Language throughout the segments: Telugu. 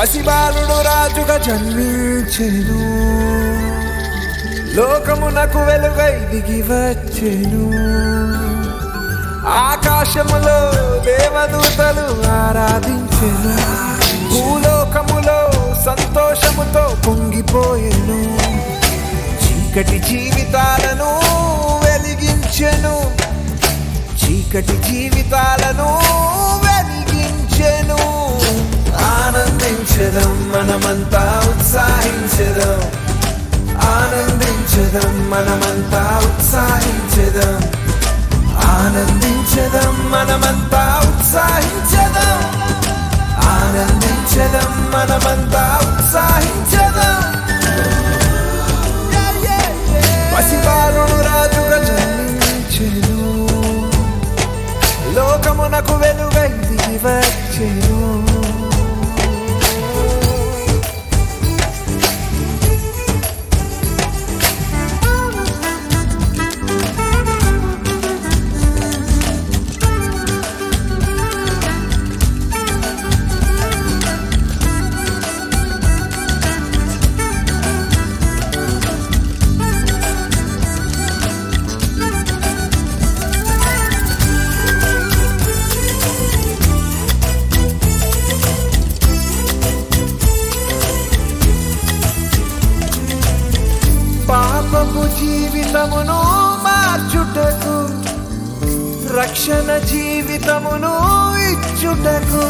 పసిబాలుడు రాజుగా జన్మించెను లోకమునకు వెలుగై దిగి వచ్చెను ఆకాశములో దేవదూతలు ఆరాధించెను భూలోకములో సంతోషముతో పొంగిపోయెను చీకటి జీవితాలను వెలిగించెను చీకటి జీవితాలను వెలిగించెను ఆనందించదం మనమంతా ఉత్సాహించదం ఆనందించదం మనమంతా ఉత్సాహించదం ఆనందించదం మనమంతా ఉత్సాహించదం ఆనందించదం మనమంతా ఉత్సాహించదం పసిబాలుడు రాజుగా జన్మించెను లోకమునకు వెలుగై దిగి వచ్చెను పాపపు జీవితమును మార్చుటకు రక్షణ జీవితమును ఇచ్చుటకు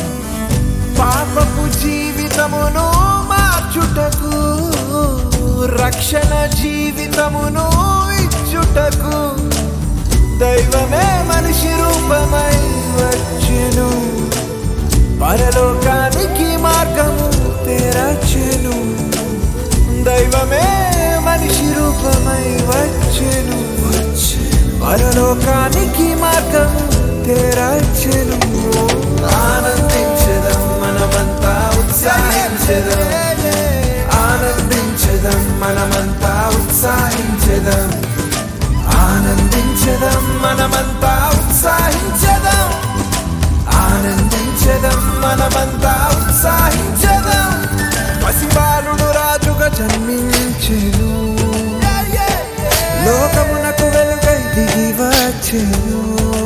పాపపు జీవితమును మార్చుటకు రక్షణ జీవితమును ఇచ్చుటకు దైవమే మనిషి రూపమై వచ్చెను పరలోకానికి మార్గము తెరచెను దైవమే మనిషి రూపమై వచ్చెను పరలోకానికి మార్గం తెరచెను ఆనందించదం మనమంతా ఉత్సాహించదం ఆనందించదం మనమంతా ఉత్సాహించదం ఆనందించదం మనమంతా ఉత్సాహించదం ఆనందించదం మనమంతా ఉత్సాహించదం పసిబాలుడు రాజుగా జన్మించెను లోకమునకు వెలుగై దిగి వచ్చెను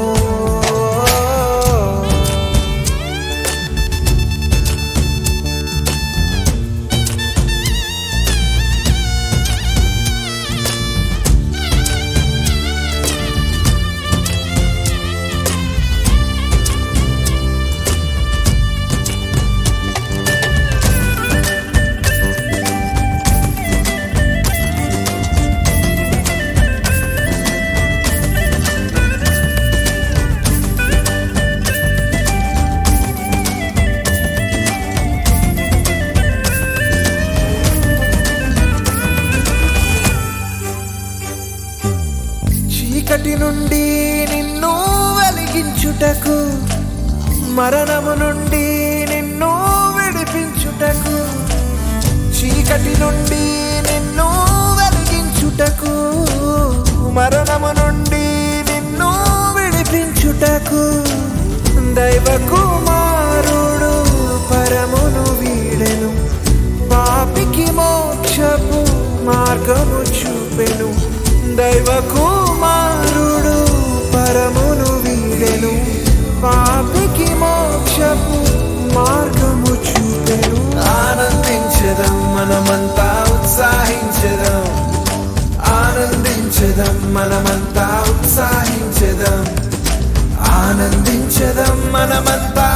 చీకటి నుండి నిన్ను వెలిగించుటకు మరణము నుండి నిన్ను విడిపించుటకు చీకటి నుండి నిన్ను వెలిగించుటకు మరణము నుండి నిన్ను విడిపించుటకు దైవ కుమారుడు పరమును వీడెను పాపికి మోక్షపు మార్గము చూపెను దైవ కుమారుడు పరమును వీడెను పాపికి మోక్షపు మార్గము చూపెను ఆనందించదం మనమంతా ఉత్సాహించదం ఆనందించదం మనమంతా ఉత్సాహించదం ఆనందించదం మనమంతా